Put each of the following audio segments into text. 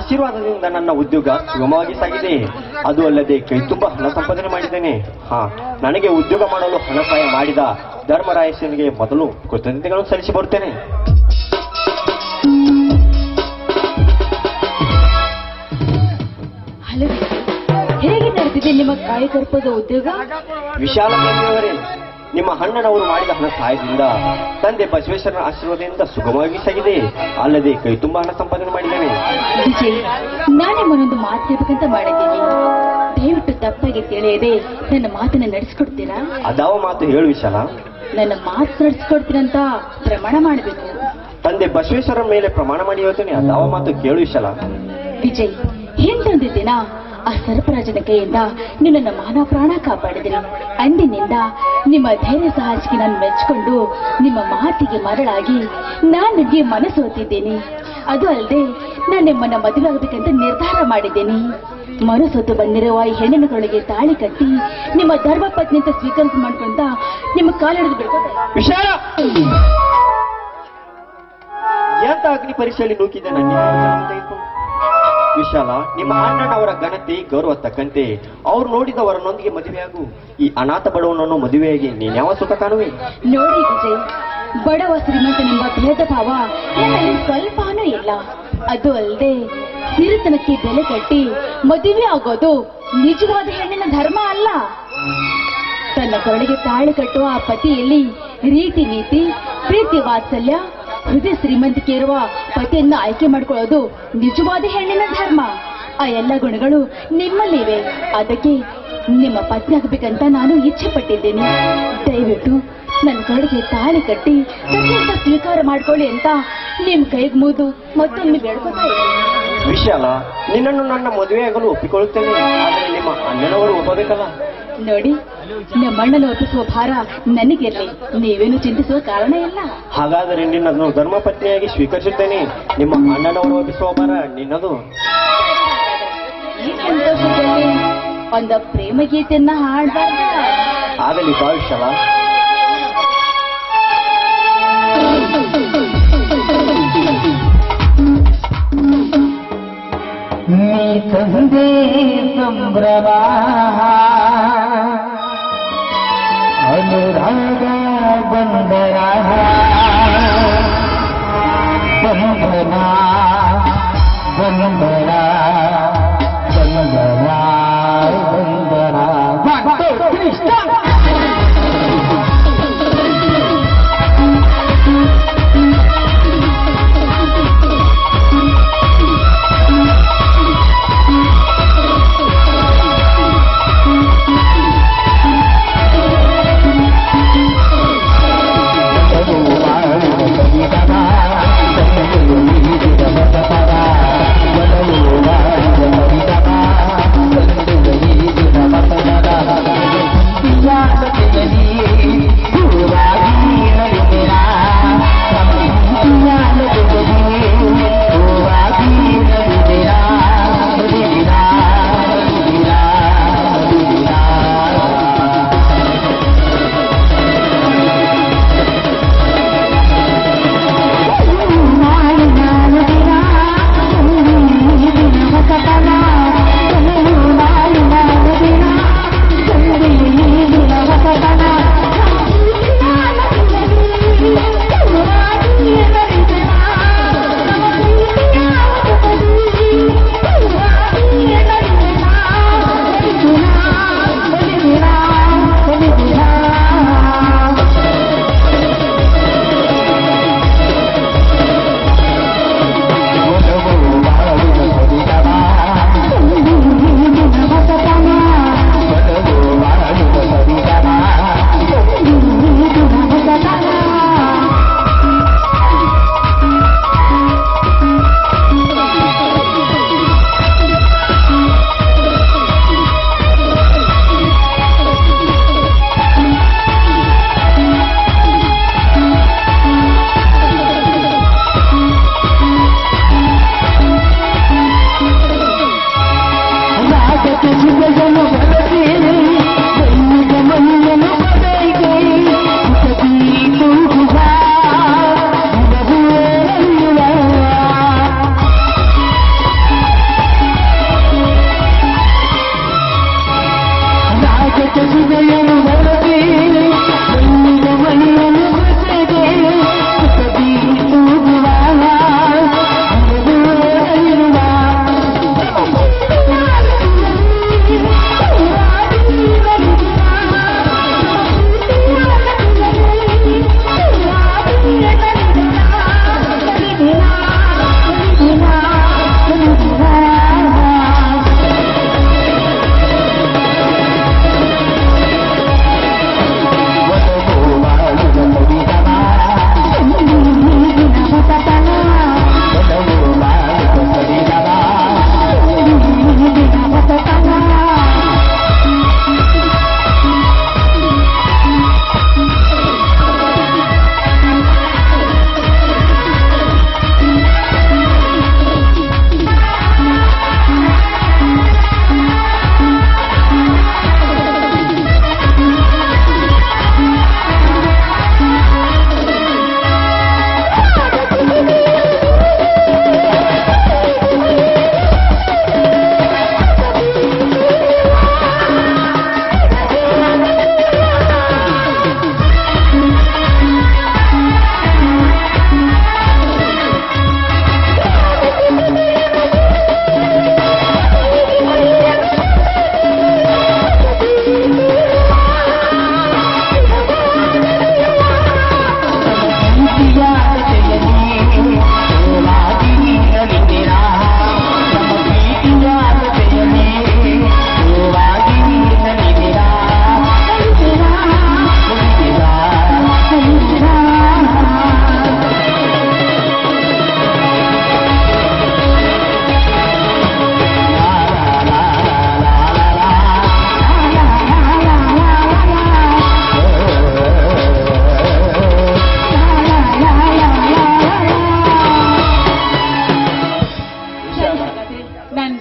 ಆಶೀರ್ವಾದದಿಂದ ನನ್ನ ಉದ್ಯೋಗ ಸುಗಮವಾಗಿ ಸಾಗಿದೆ ಅದು ಅಲ್ಲದೆ ಕೈ ತುಂಬ ಹಣ ಸಂಪಾದನೆ ಮಾಡಿದ್ದೇನೆ ಹಾ ನನಗೆ ಉದ್ಯೋಗ ಮಾಡಲು ಹಣ ಸಹಾಯ ಮಾಡಿದ ಧರ್ಮರಾಯಸನಿಗೆ ಮೊದಲು ಕೃತಜ್ಞತೆಗಳನ್ನು ಸಲ್ಲಿಸಿ ಬರುತ್ತೇನೆ ಹಲೋ ಹೇಗೆ ನಡೆದಿದೆ ನಿಮ್ಮ ಕಾಯಕಲ್ಪದ ಉದ್ಯೋಗ ವಿಶಾಲ ತಂದೆಯವರೇ ನಿಮ್ಮ ಅಣ್ಣನವರು ಮಾಡಿದ ಹಣ ಸಹಾಯದಿಂದ ತಂದೆ ಬಸವೇಶ್ವರನ ಆಶೀರ್ವಾದದಿಂದ ಸುಗಮವಾಗಿ ಸಾಗಿದೆ ಅಲ್ಲದೆ ಕೈ ತುಂಬ ಹಣ ಸಂಪಾದನೆ ಮಾಡಿದ್ದೇನೆ ವಿಜಯ್ ನಾನೇ ಮನೊಂದು ಮಾತು ಹೇಳ್ಬೇಕಂತ ಮಾಡಿದ್ದೀನಿ ದಯವಿಟ್ಟು ತಪ್ಪಾಗಿ ತಿಳಿಯದೆ ನನ್ನ ಮಾತನ್ನ ನಡೆಸ್ಕೊಡ್ತೀರಾ ಅದಾವ ಮಾತು ಹೇಳು ವಿಶಾಲ ನನ್ನ ಮಾತು ನಡೆಸ್ಕೊಡ್ತೀರಂತ ಪ್ರಮಾಣ ಮಾಡಬೇಕು ತಂದೆ ಬಸವೇಶ್ವರ ಮೇಲೆ ಪ್ರಮಾಣ ಮಾಡಿ ಹೇಳ್ತೇನೆ ಅದಾವ ಮಾತು ಕೇಳು ವಿಶಾಲ ವಿಜಯ್ ಹಿಂದೊಂದು ದಿನ ಆ ಸರ್ಪರಾಜನ ಕೈಯಿಂದ ನಿನ್ನನ್ನು ಮಾನ ಪ್ರಾಣ ಕಾಪಾಡಿದಿರಿ ಅಂದಿನಿಂದ ನಿಮ್ಮ ಧೈರ್ಯ ಸಾಹಸಿಗೆ ನಾನು ಮೆಚ್ಚಿಕೊಂಡು ನಿಮ್ಮ ಮಾತಿಗೆ ಮರಳಾಗಿ ನಾನು ನಿಮಗೆ ಮನಸ್ಸು ಹೊತ್ತಿದ್ದೇನೆ ಅದು ಅಲ್ಲದೆ ನಾನು ನಿಮ್ಮನ್ನ ಮದುವೆ ಆಗಬೇಕಂತ ನಿರ್ಧಾರ ಮಾಡಿದ್ದೇನೆ ಮನಸ್ಸೊತ್ತು ಬಂದಿರುವ ಈ ಹೆಣ್ಣಿನಗಳಿಗೆ ತಾಳಿ ಕಟ್ಟಿ ನಿಮ್ಮ ಧರ್ಮ ಪತ್ನಿ ಅಂತ ಸ್ವೀಕರಿಸ ಮಾಡ್ಕೊಂತ ನಿಮ್ಮ ಕಾಲಿಡಿದು ಬಿಡ್ಕೋತಾರೆ ವಿಶಾಲ ಎಂತ ಅಗ್ನಿ ಪರೀಕ್ಷೆಯಲ್ಲಿ ನೂಕಿದೆ ನನ್ನ ತೆಗೆದುಕೊಂಡು ವಿಶಾಲ ನಿಮ್ಮ ಅಣ್ಣನವರ ಘನತೆ ಗೌರವ ತಕ್ಕಂತೆ ಅವ್ರು ನೋಡಿದವರನ್ನೊಂದಿಗೆ ಮದುವೆಯಾಗು ಈ ಅನಾಥ ಬಡವನನ್ನು ಮದುವೆಯಾಗಿ ನೀನ್ಯಾವ ಸುಖ ಕಾಣುವೆ ನೋಡಿ ವಿಜಯ್ ಬಡವ ಶ್ರೀಮಂತನೆಂಬ ಭೇದ ಭಾವ ನನ್ನಲ್ಲಿ ಸ್ವಲ್ಪನೂ ಇಲ್ಲ ಅದು ಅಲ್ಲದೆ ಸಿರಿತನಕ್ಕೆ ಬೆಲೆ ಕಟ್ಟಿ ಮದುವೆ ಆಗೋದು ನಿಜವಾದ ಹೆಣ್ಣಿನ ಧರ್ಮ ಅಲ್ಲ ತನ್ನ ಕೊರಳಿಗೆ ತಾಳಿ ಕಟ್ಟುವ ಆ ಪತಿಯಲ್ಲಿ ರೀತಿ ನೀತಿ ಪ್ರೀತಿ ವಾತ್ಸಲ್ಯ ಹೃದಯ ಶ್ರೀಮಂತಿಕೆ ಇರುವ ಪತಿಯನ್ನ ಆಯ್ಕೆ ಮಾಡ್ಕೊಳ್ಳೋದು ನಿಜವಾದ ಹೆಣ್ಣಿನ ಧರ್ಮ ಆ ಎಲ್ಲ ಗುಣಗಳು ನಿಮ್ಮಲ್ಲಿವೆ ಅದಕ್ಕೆ ನಿಮ್ಮ ಪತ್ನಿ ಆಗ್ಬೇಕಂತ ನಾನು ಇಚ್ಛೆ ಪಟ್ಟಿದ್ದೇನೆ ದಯವಿಟ್ಟು ನನ್ನ ಕಡೆಗೆ ತಾಳಿ ಕಟ್ಟಿ ಸತ್ಯಂತ ಸ್ವೀಕಾರ ಮಾಡ್ಕೊಳ್ಳಿ ಅಂತ ನಿಮ್ ಕೈಗೆ ಮುದು ಮತ್ತೊಮ್ಮೆ ಬೇಡ್ಕೊತಾ ಇದ್ದೀನಿ ವಿಶಾಲ ನಿನ್ನನ್ನು ನನ್ನ ಮದುವೆಯಾಗಲು ಒಪ್ಪಿಕೊಳ್ಳುತ್ತೇನೆ ಆದರೆ ನಿಮ್ಮ ಅಣ್ಣನವರು ಒಪ್ಪಬೇಕಲ್ಲ ನೋಡಿ ನಮ್ಮಣ್ಣನ ಒಪ್ಪಿಸುವ ಭಾರ ನನಗಿರ್ಲಿ ನೀವೇನು ಚಿಂತಿಸುವ ಕಾರಣ ಇಲ್ಲ ಹಾಗಾದರೆ ನಿನ್ನನ್ನು ಧರ್ಮಪತ್ನಿಯಾಗಿ ಸ್ವೀಕರಿಸುತ್ತೇನೆ ನಿಮ್ಮ ಅಣ್ಣನವರು ಒಪ್ಪಿಸುವ ಬರ ನಿನ್ನದು ಈ ಸಂತೋಷದಲ್ಲಿ ಒಂದು ಪ್ರೇಮ ಗೀತೆಯನ್ನ ಹಾಡ್ಬಾರ್ದ ಆಗಲಿ ಬಾ ವಿಶಾಲ ನೀ ತಂದೆ ಸಂಭ್ರಮ ಅನುರಾಗ ಬಂದರ ಬಂಧನ ಬಂದರ ಬಂದರ ಬಂದರ ಕೃಷ್ಣ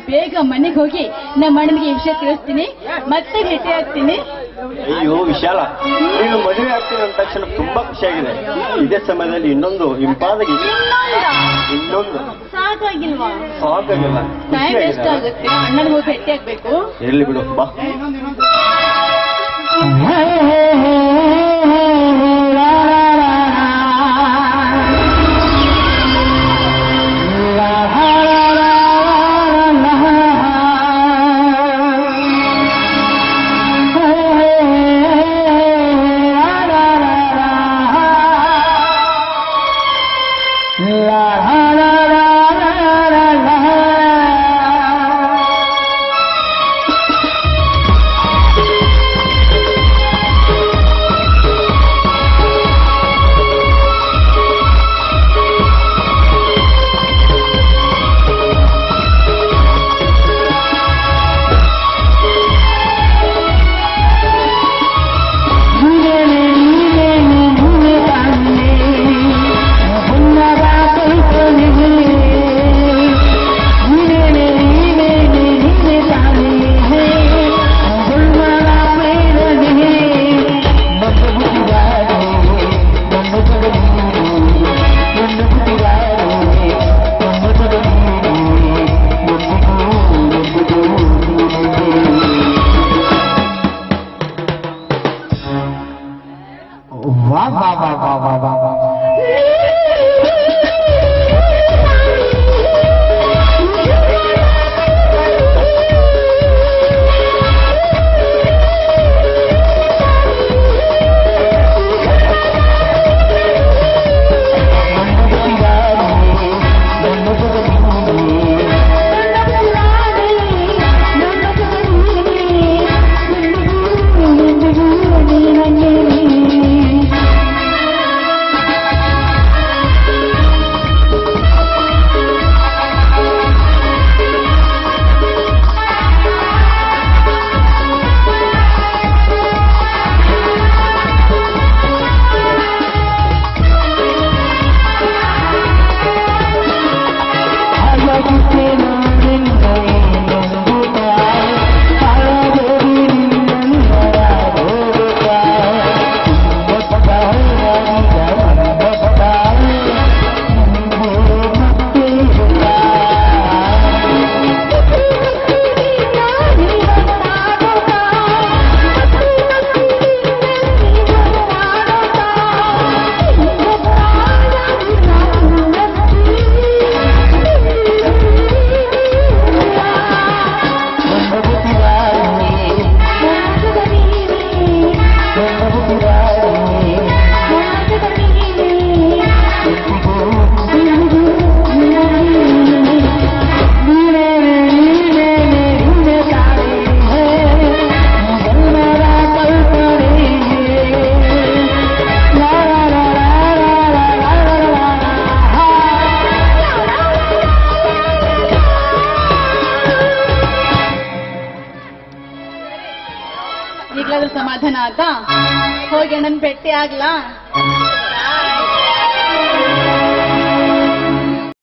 ಬೇಗ ಮನೆಗೆ ಹೋಗಿ ನಮ್ಮ ಅಣ್ಣನಿಗೆ ಈ ವಿಷಯ ತಿಳಿಸ್ತೀನಿ ಮತ್ತೆ ಭೇಟಿ ಆಗ್ತೀನಿ ಅಯ್ಯೋ ವಿಶಾಲ ನೀನು ಮದುವೆ ಆಗ್ತೀನಿ ಅಂದ ತಕ್ಷಣ ತುಂಬಾ ಖುಷಿಯಾಗಿದೆ ಇದೇ ಸಮಯದಲ್ಲಿ ಇನ್ನೊಂದು ಇಂಪಾದ ಗೀತೆ. ಇನ್ನೊಂದು ಸಾಕಾಗಿಲ್ವಾ ಸಾಕಾಗಿಲ್ಲ ಟೈಮ್ ವೇಸ್ಟ್ ಆಗುತ್ತೆ ಅಣ್ಣನಿಗೆ ಹೋಗಿ ಭೇಟಿ ಆಗ್ಬೇಕು ಇರ್ಲಿ ಬಿಡು ಬಾ वाह वाह वाह वाह वाह वाह वाह ಈಗ್ಲಾದ್ರೂ ಸಮಾಧಾನ ಆತಾ ಹೋಗಿ ಅಣ್ಣನ್ ಭೇಟಿ ಆಗ್ಲಾ